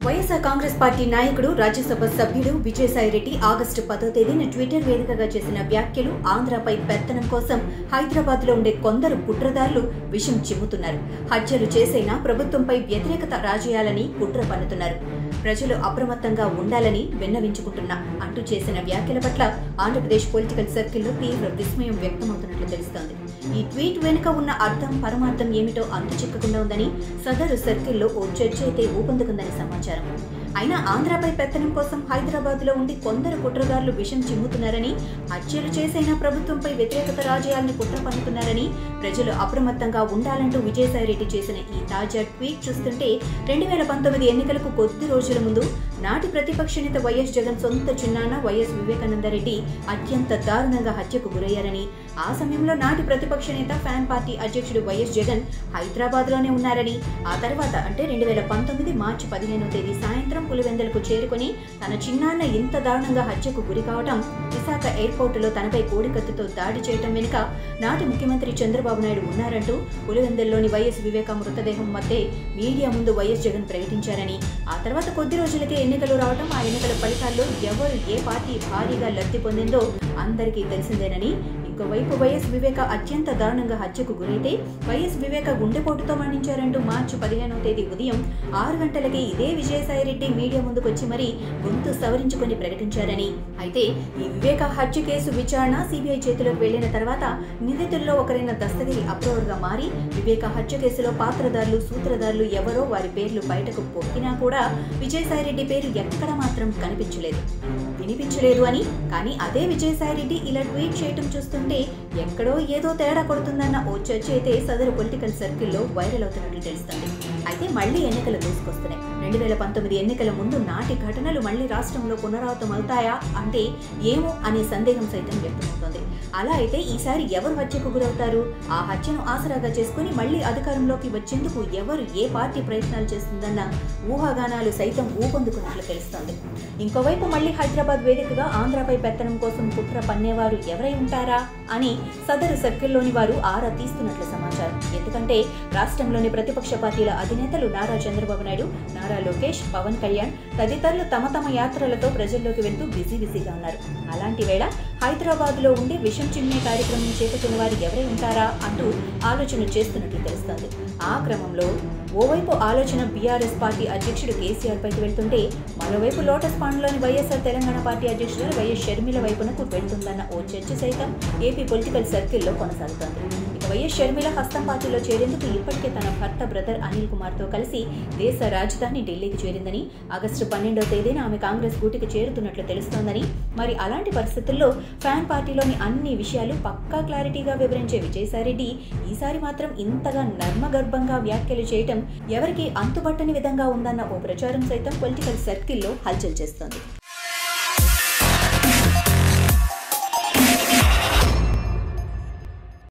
YSR Congress party నాయకుడు రాజ్యసభ సభ్యుడు Vijayasai Reddy August పదో తేదీన ట్విట్టర్ వేదికగా చేసిన వ్యాఖ్యలు ఆంధ్రపై పెత్తనం కోసం హైదరాబాద్ లో ఉండే కొందరు కుట్రదారులు విషం చిమ్ముతున్నారు హత్యలు చేసైనా ప్రభుత్వంపై వ్యతిరేకత రాజేయాలని కుట్ర పన్నుతున్నారు ప్రజలు అప్రమత్తంగా ఉండాలని విన్నవించుకుంటున్నా అంటూ చేసిన వ్యాఖ్యల పట్ల ఆంధ్రప్రదేశ్ పొలిటికల్ సర్కిల్లో తీవ్ర విస్మయం వ్యక్తమవుతున్నట్లు తెలుస్తోంది ఈ ట్వీట్ వెనుక ఉన్న అర్థం పరమార్థం ఏమిటో అంతు చిక్కకుండా ఉందని సదరు సర్కిల్లో ఓ చర్చ అయితే ఊపందుకుందని సమాచారం అయినా ఆంధ్రపై పెత్తనం కోసం హైదరాబాద్ లో ఉండి కొందరు కుట్రదారులు విషం చిమ్ముతున్నారని హత్యలు చేసైనా ప్రభుత్వంపై వ్యతిరేకత రాజేయాలని కుట్ర పన్నుతున్నారని ప్రజలు అప్రమత్తంగా ఉండాలంటూ విజయసాయిరెడ్డి చేసిన ఈ తాజా ట్వీట్ చూస్తుంటే రెండు వేల పంతొమ్మిది ఎన్నికలకు కొద్ది రోజుల ముందు నాటి ప్రతిపక్ష నేత వైఎస్ జగన్ సొంత చిన్నాన్న వైఎస్ వివేకానందరెడ్డి అత్యంత దారుణంగా హత్యకు గురయ్యారని ఆ సమయంలో నాటి ప్రతిపక్ష నేత ఫ్యాన్ పార్టీ అధ్యక్షుడు వైఎస్ జగన్ హైదరాబాద్ లోనే ఉన్నారని ఆ తర్వాత అంటే రెండు వేల పంతొమ్మిది మార్చి పదిహేనో తేదీ సాయంత్రం పులివెందులకు చేరుకుని తన చిన్నాన్న ఇంత దారుణంగా హత్యకు గురి కావటం విశాఖ ఎయిర్పోర్టులో తనపై కోడికత్తితో దాడి చేయటం వెనుక నాటి ముఖ్యమంత్రి చంద్రబాబు నాయుడు ఉన్నారంటూ పులివెందుల్లోని వైఎస్ వివేక మృతదేహం మధ్య మీడియా ముందు వైఎస్ జగన్ ప్రకటించారని ఆ తర్వాత కొద్ది రోజులకే ఎన్నికలు రావటం ఆ ఎన్నికల ఫలితాల్లో ఎవరు ఏ పార్టీ భారీగా లబ్ధి పొందిందో అందరికీ తెలిసిందేనని ఇంకోవైపు వైఎస్ వివేక అత్యంత దారుణంగా హత్యకు గురైతే వైఎస్ వివేక గుండెపోటుతో మరణించారంటూ మార్చి పదిహేనవ తేదీ ఉదయం ఆరు గంటలకి ఇదే విజయసాయిరెడ్డి మీడియా ముందుకొచ్చి మరీ గొంతు సవరించుకొని ప్రకటించారని అయితే ఈ వివేక హత్య కేసు విచారణ సిబిఐ చేతిలోకి వెళ్లిన తర్వాత నిందితుల్లో ఒకరైన దస్తగిరి అప్రూవర్గా మారి వివేక హత్య కేసులో పాత్రదారులు సూత్రధారులు ఎవరో వారి పేర్లు బయటకు పొక్కినా కూడా విజయసాయిరెడ్డి పేరు ఎక్కడ మాత్రం కనిపించలేదు వినిపించలేదు అని కానీ అదే విజయసాయిరెడ్డి ఇలా ట్వీట్ చేయటం చూస్తుంటే ఎక్కడో ఏదో తేడా కొడుతుందన్న ఓ చర్చ అయితే సదరు పొలిటికల్ సర్కిల్లో వైరల్ అవుతున్నట్లు తెలుస్తుంది అయితే మళ్ళీ ఎన్నికలు దూసుకొస్తున్నాయి రెండు వేల పంతొమ్మిది ఎన్నికల ముందు నాటి ఘటనలు మళ్ళీ రాష్ట్రంలో పునరావృతం అవుతాయా అంటే ఏమో అనే సందేహం సైతం వ్యక్తమవుతోంది అలా అయితే ఈసారి ఎవరు హత్యకు గురవుతారు ఆ హత్యను ఆసరాగా చేసుకుని మళ్ళీ అధికారంలోకి వచ్చేందుకు ఎవరు ఏ పార్టీ ప్రయత్నాలు చేస్తుందన్న ఊహాగానాలు సైతం ఊపందుకున్నట్లు తెలుస్తోంది ఇంకోవైపు మళ్ళీ హైదరాబాద్ వేదికగా ఆంధ్రపై పెత్తనం కోసం కుట్ర పన్నేవారు ఎవరై ఉంటారా అని సదరు సర్కిల్లోని వారు ఆరా తీస్తున్నట్లు సమాచారం ఎందుకంటే రాష్ట్రంలోని ప్రతిపక్ష పార్టీల అధినేతలు నారా చంద్రబాబు నాయుడు నారా లోకేష్ పవన్ కళ్యాణ్ తదితరులు తమ తమ యాత్రలతో ప్రజల్లోకి వెళ్తూ బిజీ బిజీగా ఉన్నారు అలాంటి వేళ హైదరాబాద్ లో ఉండి విషం చిమ్మే కార్యక్రమం చేపట్టిన వారు ఎవరై ఉంటారా అంటూ ఆలోచన చేస్తున్నట్లు తెలుస్తోంది ఆ క్రమంలో ఓవైపు ఆలోచన బీఆర్ఎస్ పార్టీ అధ్యక్షుడు కేసీఆర్ పైకి వెళ్తుంటే మరోవైపు లోటస్ పాండ్లోని వైఎస్ఆర్ తెలంగాణ పార్టీ అధ్యక్షుడు వైఎస్ షర్మిల వైపునకు వెళ్తుందన్న ఓ చర్చ సైతం ఏపీ పొలిటికల్ సర్కిల్లో కొనసాగుతోంది ఇక వైఎస్ షర్మిల హస్తం పార్టీలో చేరేందుకు ఇప్పటికే తన భర్త బ్రదర్ అనిల్ కుమార్తో కలిసి దేశ రాజధాని ఢిల్లీకి చేరిందని ఆగస్టు పన్నెండో తేదీన ఆమె కాంగ్రెస్ గూటికి చేరుతున్నట్లు తెలుస్తోందని మరి అలాంటి పరిస్థితుల్లో ఫ్యాన్ పార్టీలోని అన్ని విషయాలు పక్కా క్లారిటీగా వివరించే విజయసాయిరెడ్డి ఈసారి మాత్రం ఇంతగా నర్మగర్భంగా వ్యాఖ్యలు చేయటం ఎవరికి అంతుబట్టని విధంగా ఉందన్న ఓ ప్రచారం సైతం పొలిటికల్ సర్కిల్లో హల్చల్ చేస్తోంది